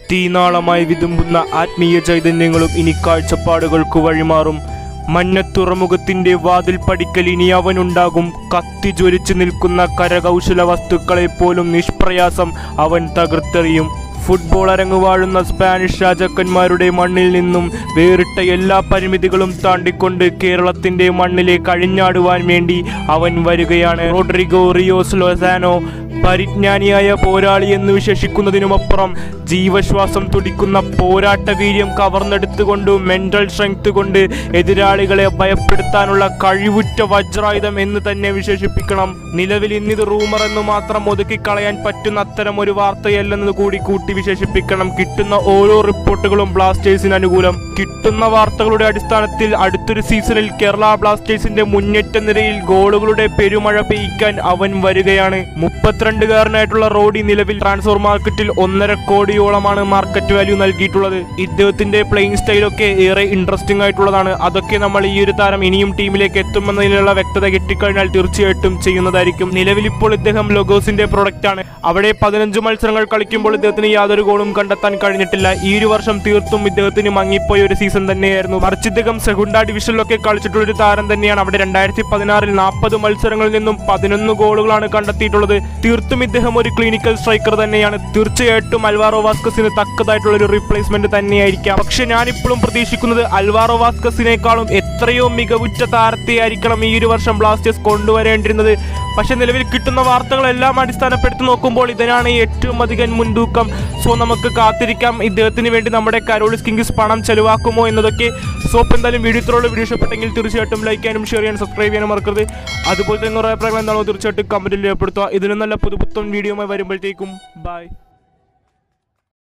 തീനാളമായി വിതുമ്പുന്ന ആത്മീയ ചൈതന്യങ്ങളും ഇനി കാഴ്ചപ്പാടുകൾക്ക് വഴിമാറും മഞ്ഞത്തുറമുഖത്തിന്റെ വാതിൽ പടിക്കൽ ഇനി അവനുണ്ടാകും കത്തി ജ്വലിച്ചു നിൽക്കുന്ന കരകൗശല വസ്തുക്കളെ പോലും നിഷ്പ്രയാസം അവൻ തകർത്തെറിയും ഫുട്ബോൾ അരങ്ങുവാഴുന്ന സ്പാനിഷ് രാജാക്കന്മാരുടെ മണ്ണിൽ നിന്നും വേറിട്ട എല്ലാ പരിമിതികളും താണ്ടിക്കൊണ്ട് കേരളത്തിന്റെ മണ്ണിലേക്ക് അഴിഞ്ഞാടുവാൻ വേണ്ടി അവൻ വരികയാണ് റോഡ്രിഗോ റിയോസ് ലൊസാനോ പരിജ്ഞാനിയായ പോരാളി എന്ന് വിശേഷിക്കുന്നതിനുമപ്പുറം ജീവശ്വാസം തുടിക്കുന്ന പോരാട്ട വീര്യം കവർന്നെടുത്തുകൊണ്ട് മെന്റൽ സ്ട്രെങ്ത് കൊണ്ട് എതിരാളികളെ ഭയപ്പെടുത്താനുള്ള കഴിവുറ്റ വജ്രായുധം എന്ന് തന്നെ വിശേഷിപ്പിക്കണം നിലവിൽ ഇന്നിത് റൂമർ എന്ന് മാത്രം ഒതുക്കിക്കളയാൻ പറ്റുന്ന അത്തരം ഒരു വാർത്തയല്ലെന്ന് കൂടി കൂട്ടി വിശേഷിപ്പിക്കണം കിട്ടുന്ന ഓരോ റിപ്പോർട്ടുകളും ബ്ലാസ്റ്റേഴ്സിന് അനുകൂലം കിട്ടുന്ന വാർത്തകളുടെ അടിസ്ഥാനത്തിൽ അടുത്തൊരു സീസണിൽ കേരള ബ്ലാസ്റ്റേഴ്സിന്റെ മുന്നേറ്റ നിരയിൽ ഗോളുകളുടെ പെരുമഴ പെയ്യ്ക്കാൻ അവൻ വരികയാണ് മുപ്പത്തിരണ്ടുകാരനായിട്ടുള്ള റോഡി നിലവിൽ ട്രാൻസ്ഫർ മാർക്കറ്റിൽ ഒന്നര കോടിയോളമാണ് മാർക്കറ്റ് വാല്യൂ നൽകിയിട്ടുള്ളത് ഇദ്ദേഹത്തിന്റെ പ്ലേയിങ് സ്റ്റൈലൊക്കെ ഏറെ ഇൻട്രസ്റ്റിംഗ് ആയിട്ടുള്ളതാണ് അതൊക്കെ നമ്മൾ ഈ ഒരു താരം ഇനിയും ടീമിലേക്ക് എത്തുമെന്നതിനുള്ള വ്യക്തത കിട്ടിക്കഴിഞ്ഞാൽ തീർച്ചയായിട്ടും ചെയ്യുന്നതായിരിക്കും നിലവിൽ ഇപ്പോൾ ഇദ്ദേഹം ലൊഗോസിന്റെ പ്രൊഡക്റ്റ് ആണ് അവിടെ പതിനഞ്ച് മത്സരങ്ങൾ കളിക്കുമ്പോൾ ഇദ്ദേഹത്തിന് യാതൊരു ഗോളും കണ്ടെത്താൻ കഴിഞ്ഞിട്ടില്ല ഈ ഒരു വർഷം തീർത്തും ഇദ്ദേഹത്തിന് മങ്ങിപ്പോയ ഒരു സീസൺ തന്നെയായിരുന്നു മറിച്ച് ഇദ്ദേഹം സെഹുണ്ട ഡിവിഷനിലൊക്കെ കളിച്ചിട്ടുള്ള ഒരു താരം തന്നെയാണ് അവിടെ രണ്ടായിരത്തി പതിനാറിൽ നാൽപ്പത് മത്സരങ്ങളിൽ നിന്നും പതിനൊന്ന് ഗോളുകളാണ് കണ്ടെത്തിയിട്ടുള്ളത് തീർത്തും ഇദ്ദേഹം ഒരു ക്ലിനിക്കൽ സ്ട്രൈക്കർ തന്നെയാണ് തീർച്ചയായിട്ടും അൽവാറോ വാസ്കസിന് തക്കതായിട്ടുള്ള ഒരു റീപ്ലേസ്മെന്റ് തന്നെയായിരിക്കാം പക്ഷെ ഞാനിപ്പോഴും പ്രതീക്ഷിക്കുന്നത് അൽവാറോ വാസ്കസിനേക്കാളും എത്രയോ മികവുറ്റ താരത്തെയായിരിക്കണം ഈ ഒരു വർഷം ബ്ലാസ്റ്റേഴ്സ് കൊണ്ടുവരേണ്ടിരുന്നത് പക്ഷെ നിലവിൽ കിട്ടുന്ന വാർത്തകളെല്ലാം അടിസ്ഥാനപ്പെടുത്തി നോക്കുമ്പോൾ ഇതിനാണ് ഏറ്റവും അധികം മുൻതൂക്കം സോ നമുക്ക് കാത്തിരിക്കാം ഇദ്ദേഹത്തിന് വേണ്ടി നമ്മുടെ കരോളിസ് കിങ്സ് പണം ചെലവാക്കുമോ എന്നതൊക്കെ സോ അപ്പോൾ എന്തായാലും വീഡിയോ ഇത്രയുള്ള വീഡിയോ ഇഷ്ടപ്പെട്ടെങ്കിൽ തീർച്ചയായിട്ടും ലൈക്ക് ചെയ്യാനും ഷെയർ ചെയ്യാനും സബ്സ്ക്രൈബ് ചെയ്യാനും മറക്കരുത് അതുപോലെ തന്നെ നിങ്ങളുടെ അഭിപ്രായങ്ങൾ എന്താണോ തീർച്ചയായിട്ടും കമന്റിൽ രേഖപ്പെടുത്തുക ഇതിനും നല്ല പുതുപുത്തൻ വീഡിയോയുമായി വരുമ്പോഴത്തേക്കും ബൈ